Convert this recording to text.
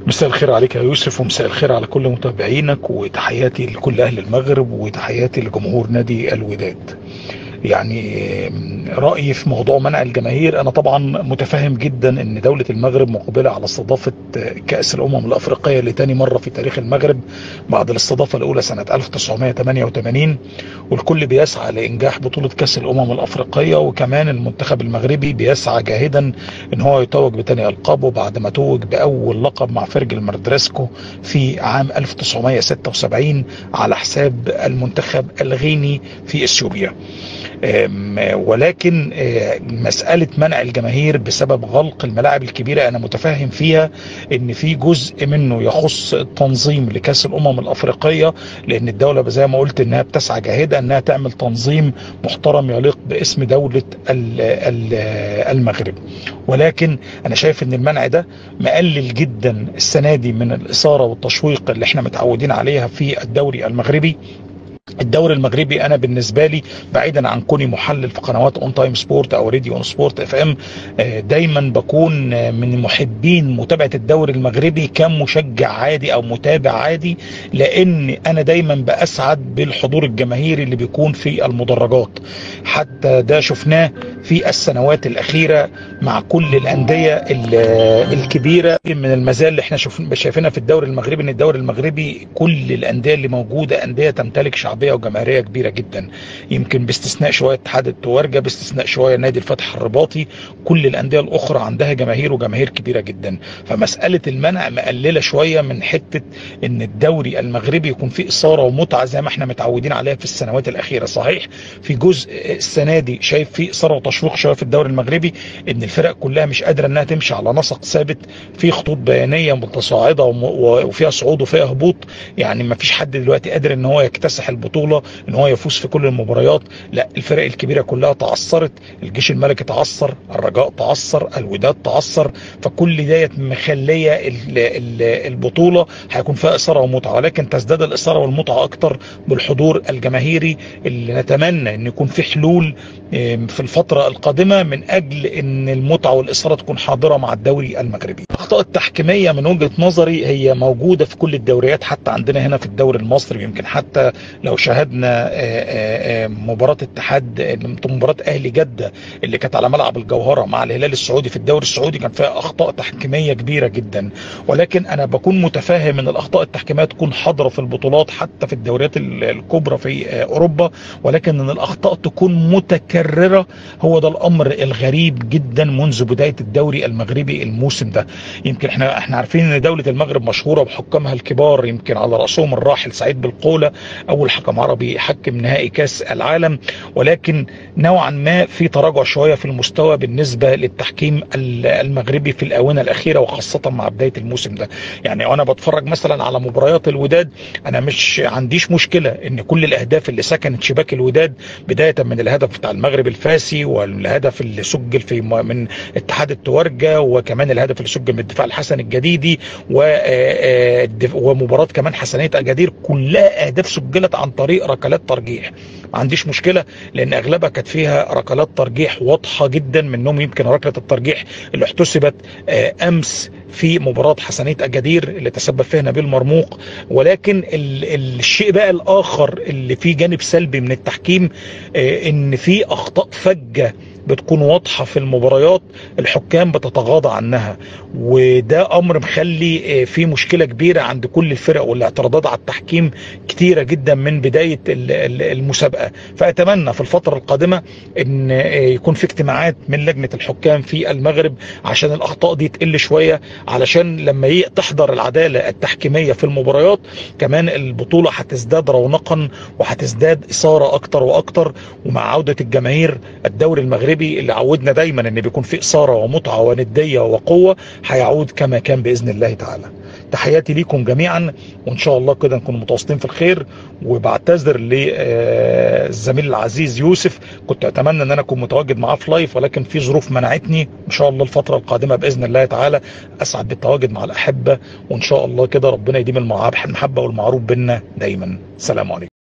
مساء الخير عليك يا يوسف ومساء الخير على كل متابعينك وتحياتي لكل اهل المغرب وتحياتي لجمهور نادي الوداد يعني رأيي في موضوع منع الجماهير أنا طبعا متفهم جدا أن دولة المغرب مقبلة على استضافة كأس الأمم الأفريقية لتاني مرة في تاريخ المغرب بعد الاستضافة الأولى سنة 1988 والكل بيسعى لإنجاح بطولة كأس الأمم الأفريقية وكمان المنتخب المغربي بيسعى جاهدا أن هو يتوج بتاني ألقابه بعد ما توج بأول لقب مع فرج المردرسكو في عام 1976 على حساب المنتخب الغيني في اثيوبيا ولكن مسألة منع الجماهير بسبب غلق الملاعب الكبيرة أنا متفهم فيها أن في جزء منه يخص التنظيم لكأس الأمم الأفريقية لأن الدولة زي ما قلت أنها بتسعى جاهدة أنها تعمل تنظيم محترم يليق باسم دولة المغرب ولكن أنا شايف أن المنع ده مقلل جدا السنة دي من الإثارة والتشويق اللي احنا متعودين عليها في الدوري المغربي الدوري المغربي انا بالنسبه لي بعيدا عن كوني محلل في قنوات اون تايم سبورت او راديو اون سبورت اف ام دايما بكون من محبين متابعه الدوري المغربي كمشجع عادي او متابع عادي لان انا دايما باسعد بالحضور الجماهيري اللي بيكون في المدرجات حتى ده شفناه في السنوات الاخيره مع كل الانديه الكبيره من المزايا اللي احنا شايفينها في الدوري المغربي ان الدوري المغربي كل الانديه اللي موجوده انديه تمتلك شعبيه وجماهيريه كبيره جدا يمكن باستثناء شويه اتحاد التوارجه باستثناء شويه نادي الفتح الرباطي كل الانديه الاخرى عندها جماهير وجماهير كبيره جدا فمساله المنع مقلله شويه من حته ان الدوري المغربي يكون فيه اثاره ومتعه زي ما احنا متعودين عليها في السنوات الاخيره صحيح في جزء السنه دي شايف فيه اثاره وتشويق شويه في الدوري المغربي ان الفرق كلها مش قادره انها تمشي على نسق ثابت في خطوط بيانيه متصاعده وفيها صعود وفيها هبوط يعني ما فيش حد دلوقتي قادر ان هو يكتسح البطوله ان هو يفوز في كل المباريات لا الفرق الكبيره كلها تعثرت الجيش الملكي تعثر الرجاء تعثر الوداد تعثر فكل ديت مخليه البطوله هيكون فيها اثاره ومتعه ولكن تزداد الاثاره والمتعه اكتر بالحضور الجماهيري اللي نتمنى ان يكون في حلول في الفتره القادمه من اجل ان المتعه والاثاره تكون حاضره مع الدوري المغربي الاخطاء التحكيميه من وجهه نظري هي موجوده في كل الدوريات حتى عندنا هنا في الدوري المصري يمكن حتى لو شاهدنا مباراة اتحاد مباراة اهلي جدة اللي كانت على ملعب الجوهرة مع الهلال السعودي في الدوري السعودي كان فيها اخطاء تحكيمية كبيرة جدا ولكن انا بكون متفاهم ان الاخطاء التحكيمية تكون حاضرة في البطولات حتى في الدوريات الكبرى في اوروبا ولكن ان الاخطاء تكون متكررة هو ده الامر الغريب جدا منذ بداية الدوري المغربي الموسم ده يمكن احنا احنا عارفين ان دولة المغرب مشهورة بحكامها الكبار يمكن على رأسهم الراحل سعيد بالقولة اول حكم عربي حكم نهائي كاس العالم ولكن نوعا ما في تراجع شويه في المستوى بالنسبه للتحكيم المغربي في الاونه الاخيره وخاصه مع بدايه الموسم ده يعني وانا بتفرج مثلا على مباريات الوداد انا مش عنديش مشكله ان كل الاهداف اللي سكنت شباك الوداد بدايه من الهدف بتاع المغرب الفاسي والهدف اللي سجل في من اتحاد التوارجه وكمان الهدف اللي سجل من الدفاع الحسن الجديدي ومباراه كمان حسنيه اجادير كلها اهداف سجلت عن طريق ركلات ترجيح ما عنديش مشكله لان اغلبها كانت فيها ركلات ترجيح واضحه جدا منهم يمكن ركله الترجيح اللي احتسبت امس في مباراة حسنية أجادير اللي تسبب فيها نبيل مرموق ولكن الشيء بقى الآخر اللي فيه جانب سلبي من التحكيم إن في أخطاء فجة بتكون واضحة في المباريات الحكام بتتغاضى عنها وده أمر مخلي في مشكلة كبيرة عند كل الفرق والاعتراضات على التحكيم كتيرة جدا من بداية المسابقة فأتمنى في الفترة القادمة أن يكون في اجتماعات من لجنة الحكام في المغرب عشان الأخطاء دي تقل شوية علشان لما تحضر العدالة التحكيمية في المباريات كمان البطولة هتزداد رونقا وهتزداد إثارة أكتر وأكتر ومع عودة الجماهير الدوري المغربي اللي عودنا دايما ان بيكون في اثاره ومتعه ونديه وقوه هيعود كما كان باذن الله تعالى. تحياتي ليكم جميعا وان شاء الله كده نكون متواصلين في الخير وبعتذر للزميل العزيز يوسف كنت اتمنى ان انا اكون متواجد معاه في لايف ولكن في ظروف منعتني ان شاء الله الفتره القادمه باذن الله تعالى اسعد بالتواجد مع الاحبه وان شاء الله كده ربنا يديم المحبه والمعروف بينا دايما سلام عليكم